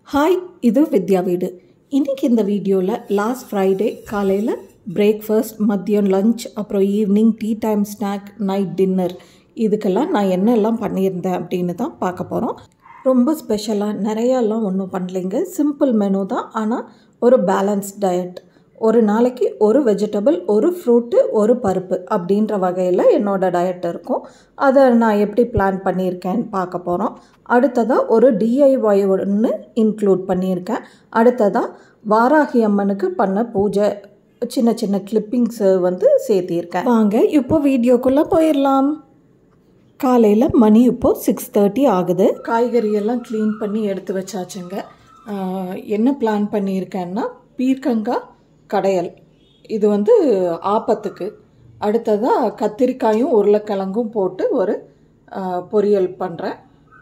Hi இது வித்யா வீடு இன்றைக்கி இந்த வீடியோவில் லாஸ்ட் ஃப்ரைடே காலையில் பிரேக்ஃபாஸ்ட் மதியம் லஞ்ச் அப்புறம் evening tea time snack night dinner இதுக்கெல்லாம் நான் என்னெல்லாம் பண்ணியிருந்தேன் அப்படின்னு தான் பார்க்க போகிறோம் ரொம்ப ஸ்பெஷலாக நிறையாலாம் ஒன்றும் பண்ணலைங்க சிம்பிள் மெனு தான் ஆனால் ஒரு பேலன்ஸ் டயட் ஒரு நாளைக்கு ஒரு வெஜிடபிள் ஒரு ஃப்ரூட்டு ஒரு பருப்பு அப்படின்ற வகையில் என்னோட டயட் இருக்கும் அதை நான் எப்படி பிளான் பண்ணியிருக்கேன்னு பார்க்க போகிறோம் அடுத்ததாக ஒரு டிஐஒய் ஒன்று இன்க்ளூட் பண்ணியிருக்கேன் அடுத்ததாக வாராகி அம்மனுக்கு பண்ண பூஜை சின்ன சின்ன கிளிப்பிங்ஸு வந்து சேர்த்திருக்கேன் வாங்க இப்போ வீடியோக்குள்ளே போயிடலாம் காலையில் மணி இப்போது சிக்ஸ் தேர்ட்டி ஆகுது காய்கறியெல்லாம் க்ளீன் பண்ணி எடுத்து வச்சாச்சுங்க ஆஹ், என்ன பிளான் பண்ணியிருக்கேன்னா பீர்க்கங்காய் கடையல் இது வந்து ஆப்பத்துக்கு அடுத்ததாக கத்திரிக்காயும் உருளைக்கிழங்கும் போட்டு ஒரு ஆஹ், பொரியல் பண்ணுறேன்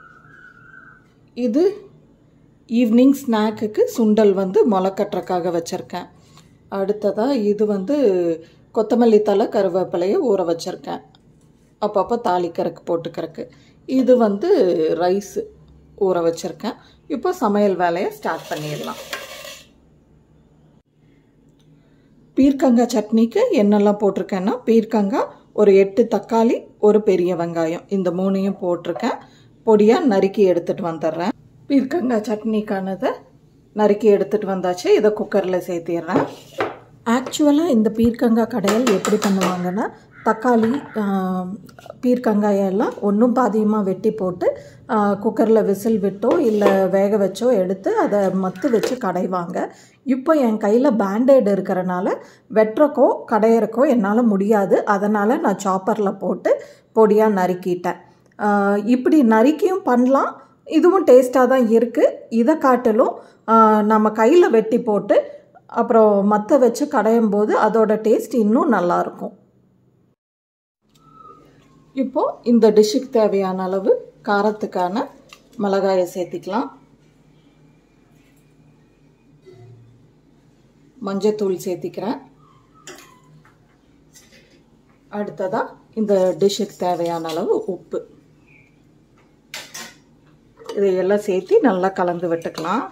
இது ஈவினிங் ஸ்நாக்குக்கு சுண்டல் வந்து முளைக்கட்டுறக்காக வச்சுருக்கேன் அடுத்ததாக இது வந்து கொத்தமல்லி தலை கருவேப்பிலையை ஊற வச்சுருக்கேன் அப்பப்போ தாளிக்கறக்கு போட்டுக்கறக்கு இது வந்து ரைஸ் ஊற வச்சுருக்கேன் இப்போ சமையல் வேலையை ஸ்டார்ட் பண்ணிடலாம் பீர்க்கங்காய் சட்னிக்கு என்னெல்லாம் போட்டிருக்கேன்னா பீர்க்கங்காய் ஒரு எட்டு தக்காளி ஒரு பெரிய வெங்காயம் இந்த மூணையும் போட்டிருக்கேன் பொடியாக நறுக்கி எடுத்துகிட்டு வந்துடுறேன் பீர்க்கங்காய் சட்னிக்கானதை நறுக்கி எடுத்துகிட்டு வந்தாச்சு இதை குக்கரில் சேர்த்திடுறேன் ஆக்சுவலாக இந்த பீர்க்கங்காய் கடையில் எப்படி பண்ணுவாங்கன்னா தக்காளி ஆம், பீர்க்கங்காயம் எல்லாம் ஒன்றும் பாதியமாக வெட்டி போட்டு குக்கரில் விசில் விட்டோ இல்லை வேக வச்சோ எடுத்து அதை மத்து வச்சு கடைவாங்க இப்போ என் கையில் பேண்டேட் இருக்கிறனால வெட்டுறக்கோ கடையிறக்கோ என்னால் முடியாது அதனால் நான் சாப்பரில் போட்டு பொடியாக நறுக்கிட்டேன் ஆ, இப்படி நறுக்கியும் பண்ணலாம் இதுவும் டேஸ்ட்டாக தான் இருக்குது இதை காட்டிலும் ஆ, நம்ம கையில் வெட்டி போட்டு அப்புறம் மற்ற வச்சு கடையும் போது அதோட டேஸ்ட் இன்னும் நல்லாயிருக்கும் இப்போ இந்த டிஷ்ஷுக்கு தேவையான அளவு காரத்துக்கான மிளகாயை சேர்த்திக்கலாம் மஞ்சத்தூள் சேர்த்திக்கிறேன் அடுத்ததா இந்த டிஷ்ஷுக்கு தேவையான அளவு உப்பு இதையெல்லாம் சேர்த்து நல்லா கலந்து விட்டுக்கலாம்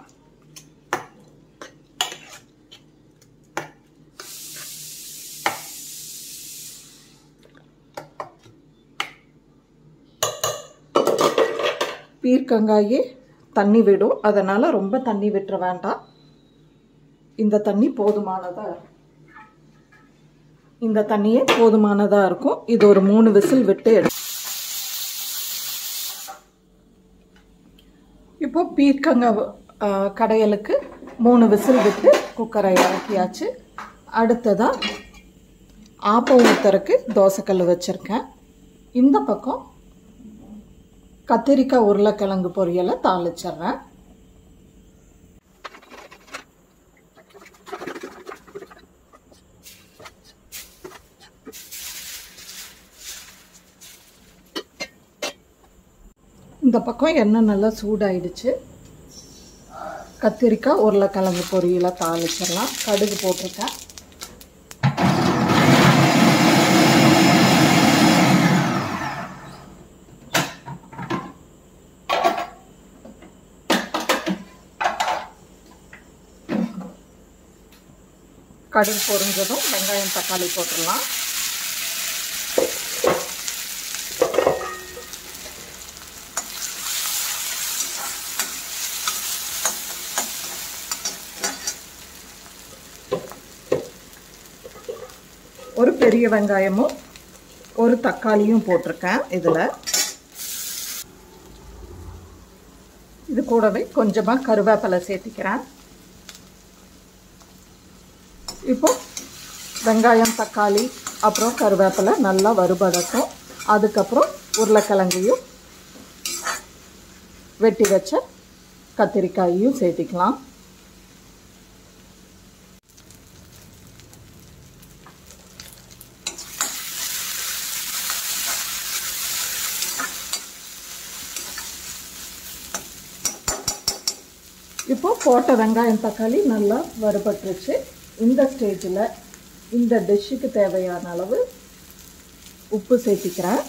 பீர்க்கங்காயே தண்ணி விடும் அதனால் ரொம்ப தண்ணி விட்டுற வேண்டாம் இந்த தண்ணி போதுமானதாக இந்த தண்ணியே போதுமானதாக இருக்கும் இது ஒரு மூணு விசில் விட்டு எடு இப்போ பீர்க்கங்காய் ஆ, கடையலுக்கு மூணு விசில் விட்டு குக்கரை இறக்கியாச்சு அடுத்ததாக ஆப்பம் ஊற்றுறக்கு தோசைக்கல் வச்சுருக்கேன் இந்த பக்கம் கத்திரிக்காய் உருளைக்கிழங்கு பொரியலை தாளிச்சிட்றேன் இந்த பக்கம் எண்ணெய் நல்லா சூடாயிடுச்சு கத்திரிக்காய் உருளைக்கிழங்கு பொரியலை தாளிச்சிடலாம் கடுகு போட்டிருக்கேன் கடுகு பொரிஞ்சதும் வெங்காயம் தக்காளி போட்டுடலாம் ஒரு பெரிய வெங்காயமும் ஒரு தக்காளியும் போட்டிருக்கேன் இதில் இது கூடவே கொஞ்சமாக கருவேப்பிலை சேர்த்திக்கிறேன் இப்போ வெங்காயம் தக்காளி அப்புறம் கருவேப்பிலை நல்லா வறுபடட்டும் அதுக்கப்புறம் உருளைக்கிழங்கையும் வெட்டி வச்ச கத்திரிக்காயையும் சேர்த்திக்கலாம் இப்போ போட்ட வெங்காயம் தக்காளி நல்லா வறுபட்டுருச்சு இந்த ஸ்டேஜில் இந்த டிஷ்ஷுக்கு தேவையான அளவு உப்பு சேர்த்திக்கிறேன்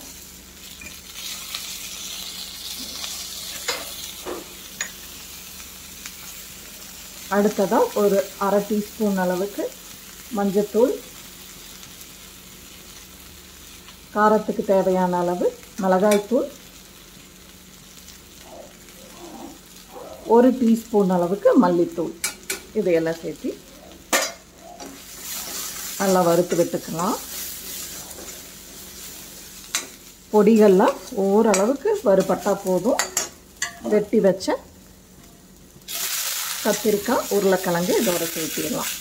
அடுத்ததாக ஒரு அரை டீஸ்பூன் அளவுக்கு மஞ்சத்தூள் காரத்துக்கு தேவையான அளவு மிளகாய்த்தூள் ஒரு டீஸ்பூன் அளவுக்கு மல்லித்தூள் இதையெல்லாம் சேர்த்து நல்லா வறுத்து விட்டுக்கலாம் பொடிகள்லாம் ஓரளவுக்கு வறுபட்டால் போதும் வெட்டி வச்ச கத்திரிக்காய் உருளைக்கிழங்கு இதோட சேர்த்திடலாம்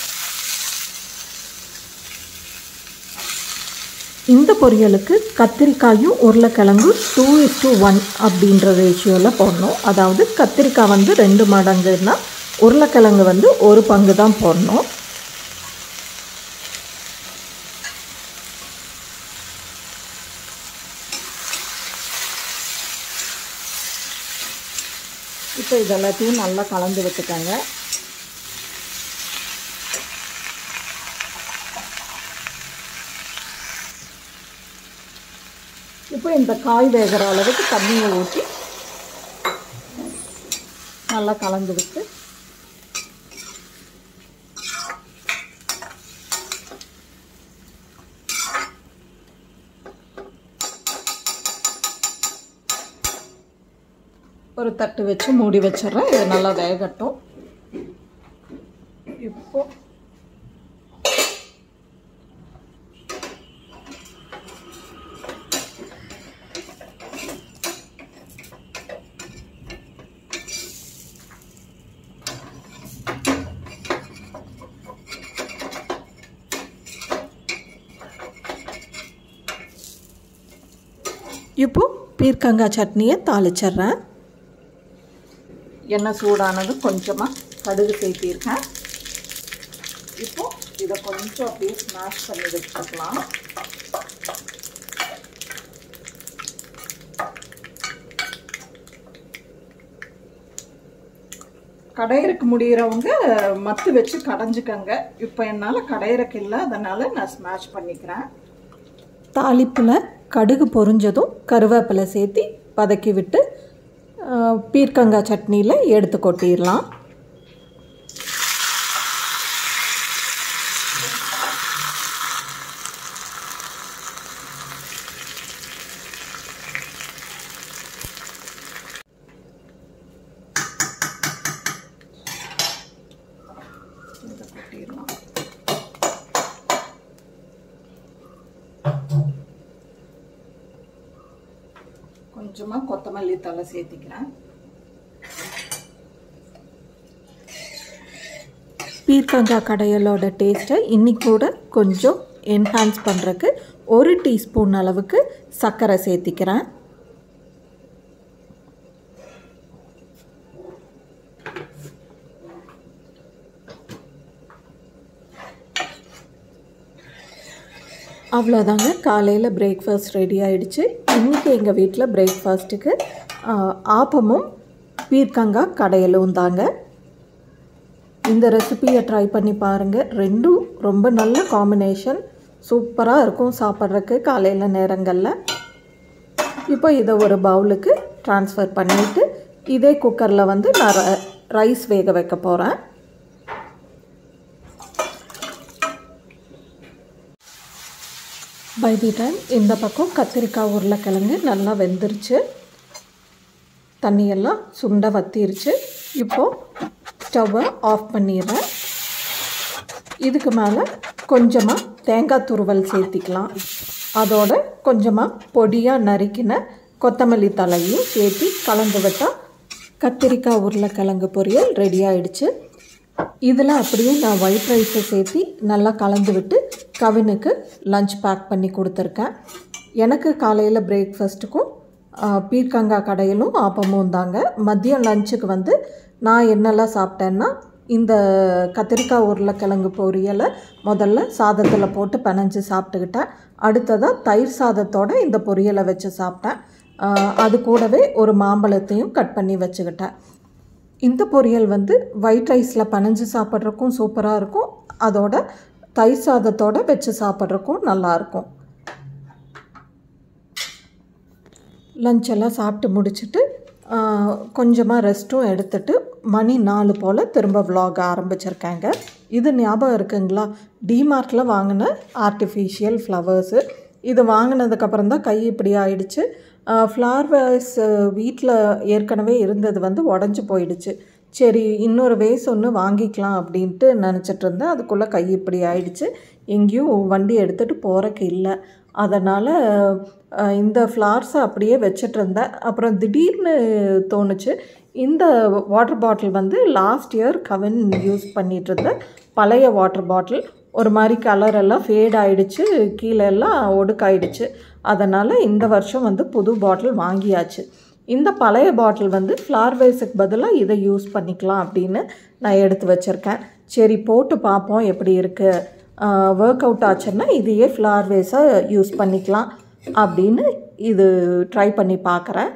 இந்த பொரியலுக்கு கத்திரிக்காயும் உருளைக்கிழங்கும் டூ இஸ் டூ ஒன் அப்படின்ற ரேஷியோவில் போடணும் அதாவது கத்திரிக்காய் வந்து ரெண்டு மடங்குன்னா உருளைக்கிழங்கு வந்து ஒரு பங்கு தான் போடணும் இப்போ இதெல்லாத்தையும் நல்லா கலந்து விட்டுக்கோங்க இப்போ இந்த காய் வேகிற அளவுக்கு தண்ணியை ஊற்றி நல்லா கலந்து விட்டு ஒரு தட்டு வச்சு மூடி வச்சிடுறேன் இது நல்லா வேகட்டும் இப்போ இப்போ பீர்க்கங்காய் சட்னியை தாளிச்சிட்றேன் எண்ணெய் சூடானது கொஞ்சமாக கடுகு சேர்த்திருக்கேன் இப்போ இதை கொஞ்சம் அப்படியே ஸ்மாஷ் பண்ணி வச்சுக்கலாம் கடையிறக்கு முடிகிறவங்க மத்து வச்சு கடைஞ்சிக்கங்க இப்போ என்னால் கடையிறக்கு இல்லை அதனால் நான் ஸ்மாஷ் பண்ணிக்கிறேன் தாளிப்பில் கடுகு பொரிஞ்சதும் கருவேப்பிலை சேர்த்தி வதக்கி விட்டு பீர்க்கங்காய் சட்னியில் எடுத்து கொட்டிடலாம் இதை கொட்டிடலாம் கொஞ்சமாக கொத்தமல்லி தலை சேர்த்திக்கிறேன் பீர்க்கங்காய் கடையலோட டேஸ்ட்டை இன்னைக்கு கூட கொஞ்சம் என்ஹான்ஸ் பண்ணுறக்கு ஒரு டீஸ்பூன் அளவுக்கு சர்க்கரை சேர்த்திக்கிறேன் அவ்வளோதாங்க காலையில் பிரேக்ஃபாஸ்ட் ரெடி ஆயிடுச்சு இன்றைக்கி எங்கள் வீட்டில் பிரேக்ஃபாஸ்ட்டுக்கு ஆப்பமும் பீர்க்கங்காய் கடையலும் தாங்க இந்த ரெசிபியை ட்ரை பண்ணி பாருங்கள் ரெண்டும் ரொம்ப நல்ல காம்பினேஷன் சூப்பராக இருக்கும் சாப்பிட்றதுக்கு காலையில் நேரங்களில் இப்போ இதை ஒரு பவுலுக்கு ட்ரான்ஸ்ஃபர் பண்ணிவிட்டு இதே குக்கரில் வந்து நான் ரைஸ் வேக வைக்க போகிறேன் பை தி டைம் இந்த பக்கம் கத்திரிக்காய் உருளைக்கிழங்கு நல்லா வெந்துருச்சு தண்ணியெல்லாம் சுண்ட வத்திருச்சு இப்போது ஸ்டவ்வை ஆஃப் பண்ணிடுறேன் இதுக்கு மேலே கொஞ்சமாக தேங்காய் துருவல் சேர்த்திக்கலாம் அதோட கொஞ்சமாக பொடியாக நறுக்கின கொத்தமல்லி தலையும் சேர்த்து கலந்து விட்டால் கத்திரிக்காய் உருளைக்கிழங்கு பொரியல் ரெடி ஆயிடுச்சு இதில் அப்படியே நான் ஒயிட் ரைஸை சேர்த்து நல்லா கலந்து விட்டு கவினுக்கு லஞ்ச் பேக் பண்ணி கொடுத்துருக்கேன் எனக்கு காலையில் பிரேக்ஃபாஸ்ட்டுக்கும் பீர்க்கங்காய் கடையிலும் ஆப்பமும் தாங்க மதியம் லஞ்சுக்கு வந்து நான் என்னெல்லாம் சாப்பிட்டேன்னா இந்த கத்திரிக்காய் உருளைக்கிழங்கு பொரியலை முதல்ல சாதத்தில் போட்டு பிணைஞ்சு சாப்பிட்டுக்கிட்டேன் அடுத்ததாக தயிர் சாதத்தோடு இந்த பொரியலை வச்சு சாப்பிட்டேன் அது கூடவே ஒரு மாம்பழத்தையும் கட் பண்ணி வச்சுக்கிட்டேன் இந்த பொரியல் வந்து ஒயிட் ரைஸில் பனைஞ்சு சாப்பிட்றக்கும் சூப்பராக இருக்கும் அதோட தயிர் சாதத்தோடு வச்சு சாப்பிட்றக்கும் நல்லாயிருக்கும் லஞ்செல்லாம் சாப்பிட்டு முடிச்சுட்டு கொஞ்சமாக ரெஸ்ட்டும் எடுத்துட்டு மணி நாலு போல் திரும்ப vlog ஆரம்பிச்சிருக்கேங்க இது ஞாபகம் இருக்குங்களா டிமார்ட்டில் வாங்கின ஆர்டிஃபிஷியல் ஃப்ளவர்ஸு இது வாங்கினதுக்கப்புறம் தான் கை இப்படி ஆயிடுச்சு ஃப்ளவர் வேஸ் வீட்டில் ஏற்கனவே இருந்தது வந்து உடஞ்சி போயிடுச்சு சரி இன்னொரு வேஸ் ஒன்று வாங்கிக்கலாம் அப்படின்ட்டு நினச்சிட்டு இருந்தேன் அதுக்குள்ளே கை இப்படி ஆயிடுச்சு எங்கேயும் வண்டி எடுத்துகிட்டு போகிறக்கு இல்லை அதனால் இந்த ஃப்ளார்ஸை அப்படியே வச்சிட்டு இருந்தேன் அப்புறம் திடீர்னு தோணுச்சு இந்த வாட்டர் பாட்டில் வந்து லாஸ்ட் இயர் கவின் யூஸ் பண்ணிகிட்டு இருந்தேன் பழைய வாட்டர் பாட்டில் ஒரு மாதிரி கலர் எல்லாம் ஃபேட் ஆயிடுச்சு கீழே எல்லாம் ஒடுக்காயிடுச்சு அதனால் இந்த வருஷம் வந்து புது பாட்டில் வாங்கியாச்சு இந்த பழைய பாட்டில் வந்து ஃப்ளார் வேஸுக்கு பதிலாக இதை யூஸ் பண்ணிக்கலாம் அப்படின்னு நான் எடுத்து வச்சுருக்கேன் சரி போட்டு பார்ப்போம் எப்படி இருக்குது ஒர்க் அவுட் ஆச்சுன்னா இதையே ஃப்ளார் வேஸாக யூஸ் பண்ணிக்கலாம் அப்படின்னு இது ட்ரை பண்ணி பார்க்குறேன்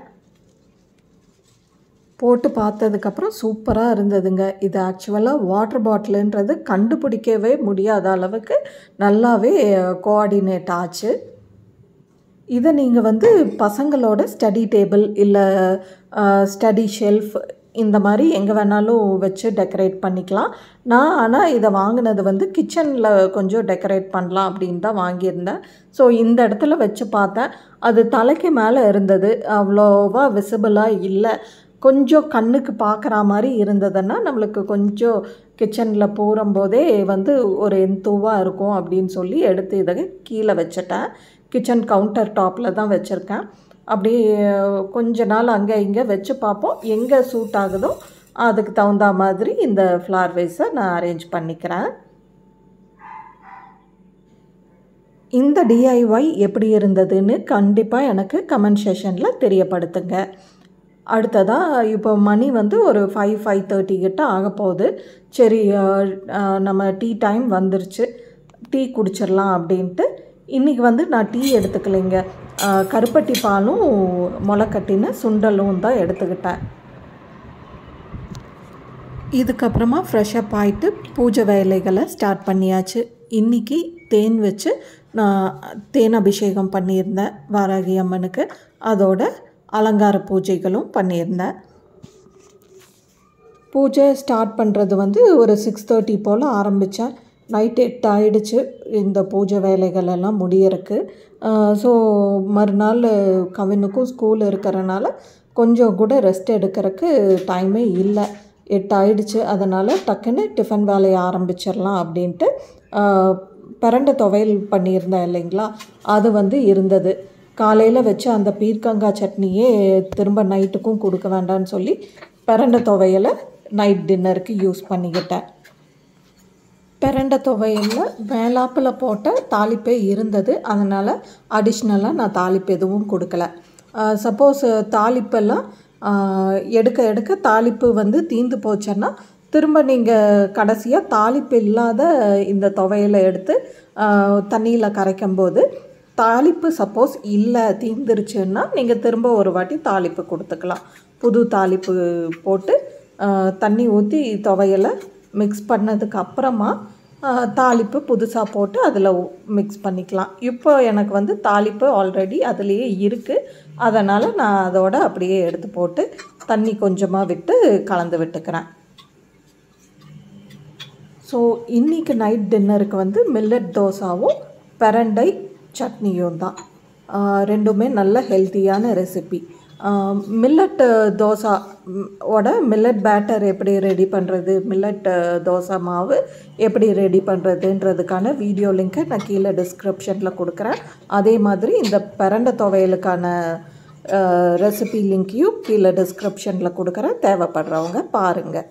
போட்டு பார்த்ததுக்கப்புறம் சூப்பராக இருந்ததுங்க இது ஆக்சுவலாக வாட்டர் பாட்டிலுன்றது கண்டுபிடிக்கவே முடியாத அளவுக்கு நல்லாவே கோஆர்டினேட் ஆச்சு இதை நீங்கள் வந்து பசங்களோட ஸ்டடி டேபிள் இல்லை ஸ்டடி ஷெல்ஃப் இந்த மாதிரி எங்கே வேணாலும் வச்சு டெக்கரேட் பண்ணிக்கலாம் நான் ஆனால் இதை வாங்கினது வந்து கிச்சனில் கொஞ்சம் டெக்கரேட் பண்ணலாம் அப்படின்னு தான் வாங்கியிருந்தேன் ஸோ இந்த இடத்துல வச்சு பார்த்தேன் அது தலைக்கு மேலே இருந்தது அவ்வளோவா விசிபிளாக இல்லை கொஞ்சம் கண்ணுக்கு பார்க்குற மாதிரி இருந்ததுன்னா நம்மளுக்கு கொஞ்சம் கிச்சனில் போகும்போதே வந்து ஒரு எந்தூவாக இருக்கும் அப்படின்னு சொல்லி எடுத்து இதை கீழே வச்சுட்டேன் கிச்சன் கவுண்டர் டாப்பில் தான் வச்சுருக்கேன் அப்படியே கொஞ்ச நாள் அங்கே இங்கே வச்சு பார்ப்போம் எங்கே சூட் ஆகுதோ அதுக்கு தகுந்த மாதிரி இந்த ஃப்ளார் வைஸை நான் அரேஞ்ச் பண்ணிக்கிறேன் இந்த டிஐஒய் எப்படி இருந்ததுன்னு கண்டிப்பாக எனக்கு கமெண்ட் செஷனில் தெரியப்படுத்துங்க அடுத்ததாக இப்போ மணி வந்து ஒரு ஃபைவ் ஃபைவ் தேர்ட்டி கிட்ட ஆக போகுது சரி நம்ம டீ டைம் வந்துருச்சு டீ குடிச்சிடலாம் அப்படின்ட்டு இன்றைக்கி வந்து நான் டீ எடுத்துக்கலைங்க கருப்பட்டி பாலும் முளைக்கட்டின சுண்டலும் தான் எடுத்துக்கிட்டேன் இதுக்கப்புறமா ஃப்ரெஷ்அப் ஆகிட்டு பூஜை வேலைகளை ஸ்டார்ட் பண்ணியாச்சு இன்றைக்கி தேன் வச்சு நான் தேன் அபிஷேகம் பண்ணியிருந்தேன் வாராகி அம்மனுக்கு அதோட அலங்கார பூஜைகளும் பண்ணியிருந்தேன் பூஜை ஸ்டார்ட் பண்ணுறது வந்து ஒரு சிக்ஸ் தேர்ட்டி போல் ஆரம்பித்தேன் நைட் எட்டு ஆயிடுச்சு இந்த பூஜை வேலைகள் எல்லாம் முடியறக்கு ஸோ மறுநாள் கவினுக்கும் ஸ்கூல் இருக்கிறனால கொஞ்சம் கூட ரெஸ்ட் எடுக்கிறதுக்கு டைமே இல்லை எட்டு ஆயிடுச்சு அதனால் டக்குன்னு டிஃபன் வேலையை ஆரம்பிச்சிடலாம் அப்படின்ட்டு பிரண்டை துவையல் பண்ணியிருந்தேன் இல்லைங்களா அது வந்து இருந்தது காலையில் வச்சு அந்த பீர்க்கங்காய் சட்னியே திரும்ப நைட்டுக்கும் கொடுக்க வேண்டாம்னு சொல்லி பிரண்டை துவையலை நைட் டின்னருக்கு யூஸ் பண்ணிக்கிட்டேன் பிரண்டை துவையலில் மேலாப்பில் போட்ட தாளிப்பே இருந்தது அதனால் அடிஷ்னலாக நான் தாளிப்பு எதுவும் கொடுக்கல சப்போஸ் தாளிப்பெல்லாம் எடுக்க எடுக்க தாளிப்பு வந்து தீந்து போச்சுன்னா திரும்ப நீங்கள் கடைசியாக தாளிப்பு இல்லாத இந்த துவையலை எடுத்து தண்ணியில் கரைக்கும் போது தாளிப்பு சப்போஸ் இல்லை தீந்துருச்சுன்னா நீங்கள் திரும்ப ஒரு வாட்டி தாளிப்பு கொடுத்துக்கலாம் புது தாளிப்பு போட்டு தண்ணி ஊற்றி துவையலை மிக்ஸ் பண்ணதுக்கு அப்புறமா தாளிப்பு புதுசாக போட்டு அதில் மிக்ஸ் பண்ணிக்கலாம் இப்போ எனக்கு வந்து தாளிப்பு ஆல்ரெடி அதுலேயே இருக்குது அதனால் நான் அதோட அப்படியே எடுத்து போட்டு தண்ணி கொஞ்சமாக விட்டு கலந்து விட்டுக்கிறேன் ஸோ இன்றைக்கி நைட் டின்னருக்கு வந்து மில்லட் தோசாவும் பிரண்டை சட்னியும் தான் ரெண்டுமே நல்ல ஹெல்த்தியான ரெசிபி மில்லட் தோசா ஓட மில்லட் பேட்டர் எப்படி ரெடி பண்ணுறது மில்லட் தோசை மாவு எப்படி ரெடி பண்ணுறதுன்றதுக்கான வீடியோ லிங்க்கை நான் கீழே டிஸ்கிரிப்ஷனில் கொடுக்குறேன் அதே மாதிரி இந்த பிரண்டை துவையலுக்கான ரெசிபி லிங்க்கையும் கீழே டிஸ்கிரிப்ஷனில் கொடுக்குறேன் தேவைப்படுறவங்க பாருங்கள்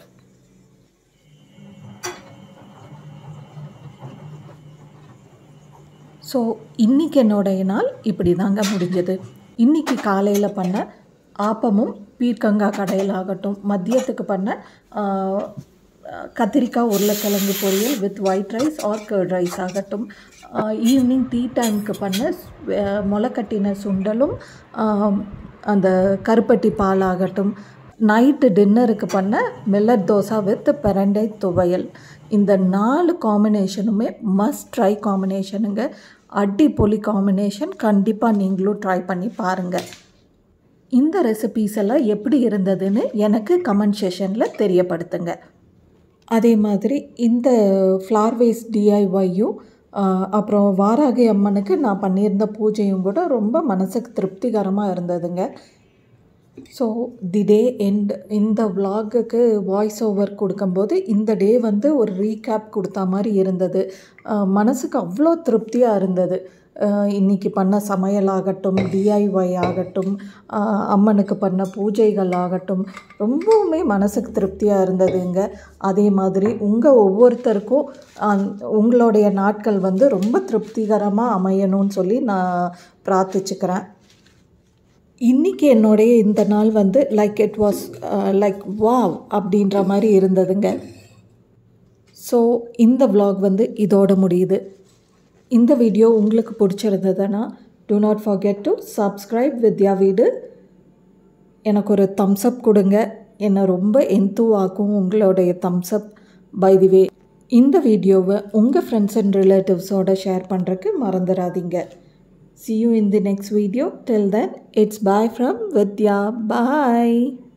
ஸோ இன்றைக்கி என்னோடைய நாள் இப்படி தாங்க முடிஞ்சது இன்றைக்கி காலையில் பண்ண ஆப்பமும் பீர்க்கங்காய் கடையில் ஆகட்டும் மதியத்துக்கு பண்ண கத்திரிக்காய் உருளைக்கிழங்கு பொரியல் with white rice or curd rice ஆகட்டும் ஈவினிங் டீ டைமுக்கு பண்ண முளைக்கட்டின சுண்டலும் அந்த கருப்பட்டி பால் ஆகட்டும் நைட்டு டின்னருக்கு பண்ண மில்லட் தோசா வித் பிரண்டை துவையல் இந்த நாலு காம்பினேஷனுமே மஸ்ட் ட்ரை காம்பினேஷனுங்க அடிப்பொலி காம்பினேஷன் கண்டிப்பாக நீங்களும் ட்ரை பண்ணி பாருங்கள் இந்த ரெசிபீஸ் எல்லாம் எப்படி இருந்ததுன்னு எனக்கு கமெண்ட் செஷனில் தெரியப்படுத்துங்க அதே மாதிரி இந்த ஃப்ளார் வேஸ்ட் டிஐஒய்யும் அப்புறம் வாராகி அம்மனுக்கு நான் பண்ணியிருந்த பூஜையும் கூட ரொம்ப மனசுக்கு திருப்திகரமாக இருந்ததுங்க ஸோ தி டே எண்ட் இந்த விலாகுக்கு வாய்ஸ் ஓவர் கொடுக்கும்போது இந்த டே வந்து ஒரு ரீகேப் கொடுத்தா மாதிரி இருந்தது மனசுக்கு அவ்வளோ திருப்தியாக இருந்தது இன்றைக்கி பண்ண சமையலாகட்டும் டிஐஒய் ஆகட்டும் அம்மனுக்கு பண்ண பூஜைகள் ஆகட்டும் ரொம்பவுமே மனசுக்கு திருப்தியாக இருந்ததுங்க அதே மாதிரி உங்கள் ஒவ்வொருத்தருக்கும் உங்களுடைய நாட்கள் வந்து ரொம்ப திருப்திகரமாக அமையணும்னு சொல்லி நான் பிரார்த்திச்சுக்கிறேன் இன்றைக்கி என்னுடைய இந்த நாள் வந்து like it was like wow அப்படின்ற மாதிரி இருந்ததுங்க ஸோ இந்த விலாக் வந்து இதோட முடியுது இந்த வீடியோ உங்களுக்கு பிடிச்சிருந்ததுன்னா do not forget to subscribe Vidya Veedu எனக்கு ஒரு தம்ஸ்அப் கொடுங்க என்னை ரொம்ப எந்தூவாக்கும் உங்களுடைய தம்ஸ்அப் பை தி வே இந்த வீடியோவை உங்கள் ஃப்ரெண்ட்ஸ் அண்ட் ரிலேட்டிவ்ஸோட ஷேர் பண்ணுறக்கு மறந்துடாதீங்க See you in the next video. Till then, it's bye from Vidya. Bye.